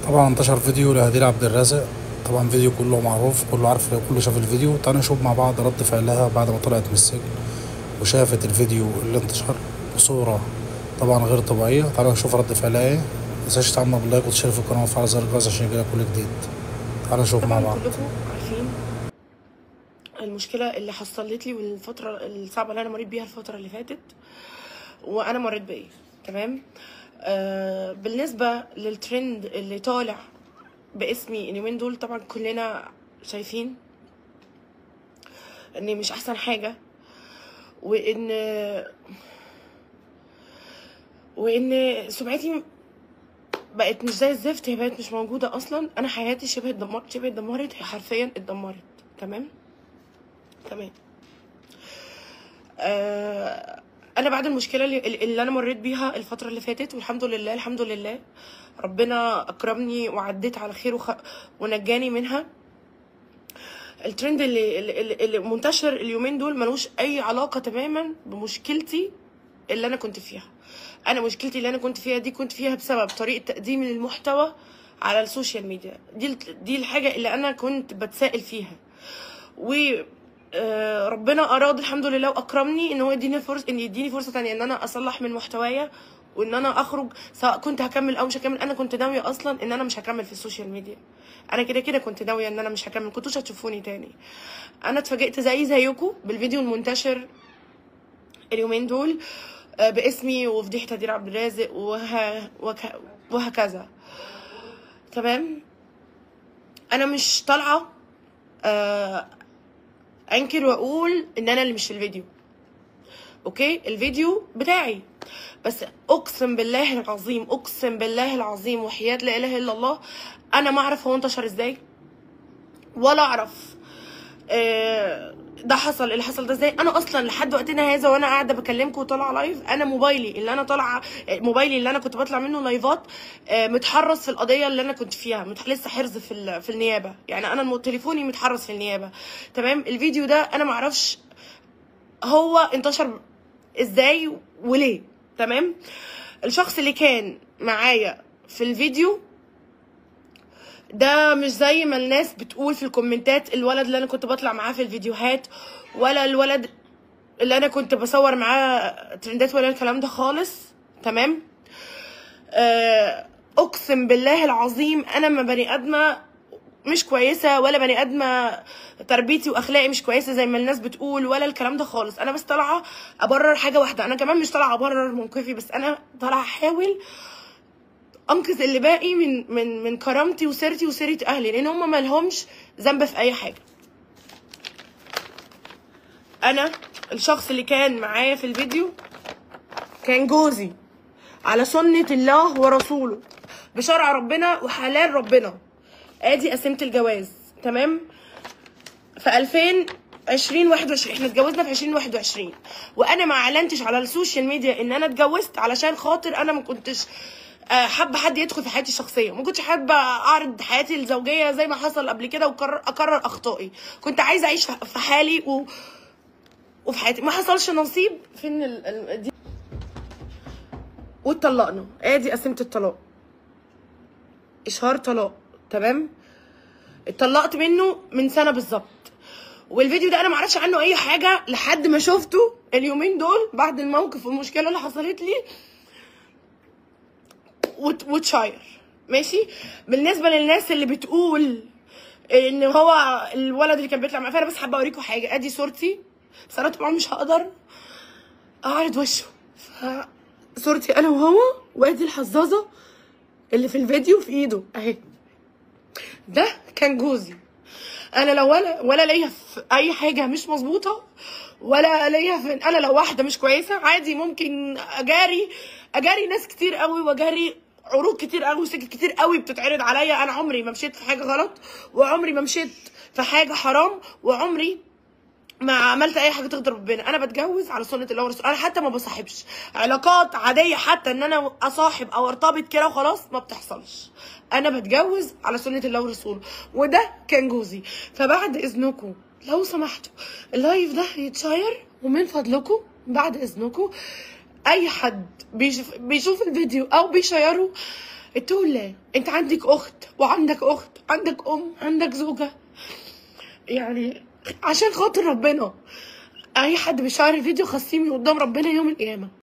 طبعا انتشر فيديو لهدير عبد الرازق طبعا فيديو كله معروف كله عارف كله شاف الفيديو تعالوا نشوف مع بعض رد فعلها بعد ما طلعت من السجن وشافت الفيديو اللي انتشر بصورة طبعا غير طبيعية تعالوا نشوف رد فعلها ايه متنساش تعمل باللايك وتشترك في القناة وتفعل زر الجرس عشان يجيلك كل جديد تعالوا نشوف مع طبعا بعض كلكم عارفين المشكلة اللي حصلت لي والفترة الصعبة اللي أنا مريت بيها الفترة اللي فاتت وأنا مريت بإيه تمام آه بالنسبة للترند اللي طالع باسمي اليومين دول طبعا كلنا شايفين إني مش أحسن حاجة وإن وإن سمعتي بقت مش زي الزفت هي بقت مش موجودة أصلا أنا حياتي شبه اتدمرت شبه اتدمرت هي حرفيا اتدمرت تمام تمام آه انا بعد المشكله اللي, اللي انا مريت بيها الفتره اللي فاتت والحمد لله الحمد لله ربنا اكرمني وعديت على خير وخ... ونجاني منها الترند اللي, اللي, اللي منتشر اليومين دول ملوش اي علاقه تماما بمشكلتي اللي انا كنت فيها انا مشكلتي اللي انا كنت فيها دي كنت فيها بسبب طريقه تقديمي للمحتوى على السوشيال ميديا دي دي الحاجه اللي انا كنت بتسائل فيها و آه، ربنا اراد الحمد لله واكرمني ان هو يديني فرصه ان يديني فرصه تانية ان انا اصلح من محتوايا وان انا اخرج سواء كنت هكمل او مش هكمل انا كنت ناويه اصلا ان انا مش هكمل في السوشيال ميديا انا كده كده كنت ناويه ان انا مش هكمل كنتوش هتشوفوني تاني انا اتفاجئت زي زيكم بالفيديو المنتشر اليومين دول آه، باسمي وفضيحه هدير عبد الرازق وه... وك... وهكذا تمام انا مش طالعه آه، انكر واقول ان انا اللي مش في الفيديو اوكي الفيديو بتاعي بس اقسم بالله العظيم اقسم بالله العظيم وحياة لا اله الا الله انا ما اعرف هو انتشر ازاي ولا اعرف آه، ده حصل اللي حصل ده ازاي انا اصلا لحد وقتنا هذا وانا قاعده بكلمكم وطالعه لايف انا موبايلي اللي انا طالعه موبايلي اللي انا كنت بطلع منه لايفات آه، متحرص في القضيه اللي انا كنت فيها مت- لسه حرز في ال- في النيابه يعني انا الم- تليفوني متحرص في النيابه تمام الفيديو ده انا معرفش هو انتشر ازاي وليه تمام الشخص اللي كان معايا في الفيديو ده مش زي ما الناس بتقول في الكومنتات الولد اللي انا كنت بطلع معاه في الفيديوهات ولا الولد اللي انا كنت بصور معاه ترندات ولا الكلام ده خالص تمام آه، اقسم بالله العظيم انا ما بني ادمه مش كويسه ولا بني ادمه تربيتي واخلاقي مش كويسه زي ما الناس بتقول ولا الكلام ده خالص انا بس طالعه ابرر حاجه واحده انا كمان مش طالعه ابرر موقفي بس انا طالعه احاول انقذ اللي باقي من من من كرامتي وسيرتي وسيره اهلي لان هم ما لهمش ذنب في اي حاجه انا الشخص اللي كان معايا في الفيديو كان جوزي على سنة الله ورسوله بشرع ربنا وحلال ربنا ادي قسيمة الجواز تمام في 2020 21 احنا اتجوزنا في 2021 وانا ما اعلنتش على السوشيال ميديا ان انا اتجوزت علشان خاطر انا ما كنتش آه، حابه حد يدخل في حياتي الشخصيه ما كنتش حابه اعرض حياتي الزوجيه زي ما حصل قبل كده واكرر اكرر اخطائي كنت عايزه اعيش في في حالي و... وفي حياتي ما حصلش نصيب في ان ال... ال... دي واتطلقنا ادي قسيمه الطلاق اشهار طلاق تمام اتطلقت منه من سنه بالظبط والفيديو ده انا معرفش عنه اي حاجه لحد ما شفته اليومين دول بعد الموقف والمشكله اللي حصلت لي وت- وتشاير ماشي بالنسبه للناس اللي بتقول ان هو الولد اللي كان بيطلع معايا فانا بس حابه اوريكم حاجه ادي صورتي بس انا طبعا مش هقدر اعرض وشه فصورتي انا وهو وادي الحظاظه اللي في الفيديو في ايده اهي ده كان جوزي انا لو ولا ولا ليا في اي حاجه مش مظبوطه ولا ليا في انا لو واحده مش كويسه عادي ممكن اجاري اجاري ناس كتير قوي واجاري عروض كتير قوي وسكت كتير قوي بتتعرض عليا انا عمري ما مشيت في حاجه غلط وعمري ما مشيت في حاجه حرام وعمري ما عملت اي حاجه تغضب ربنا انا بتجوز على سنه الله ورسوله انا حتى ما بصاحبش علاقات عاديه حتى ان انا اصاحب او ارتبط كده وخلاص ما بتحصلش انا بتجوز على سنه الله ورسوله وده كان جوزي فبعد اذنكم لو سمحتوا اللايف ده يتشير ومن فضلكم بعد اذنكم اي حد بيشوف, بيشوف الفيديو او بيشيره اتقوا الله انت عندك اخت وعندك اخت عندك ام عندك زوجه يعني عشان خاطر ربنا اي حد بيشعر الفيديو خصيمي قدام ربنا يوم القيامه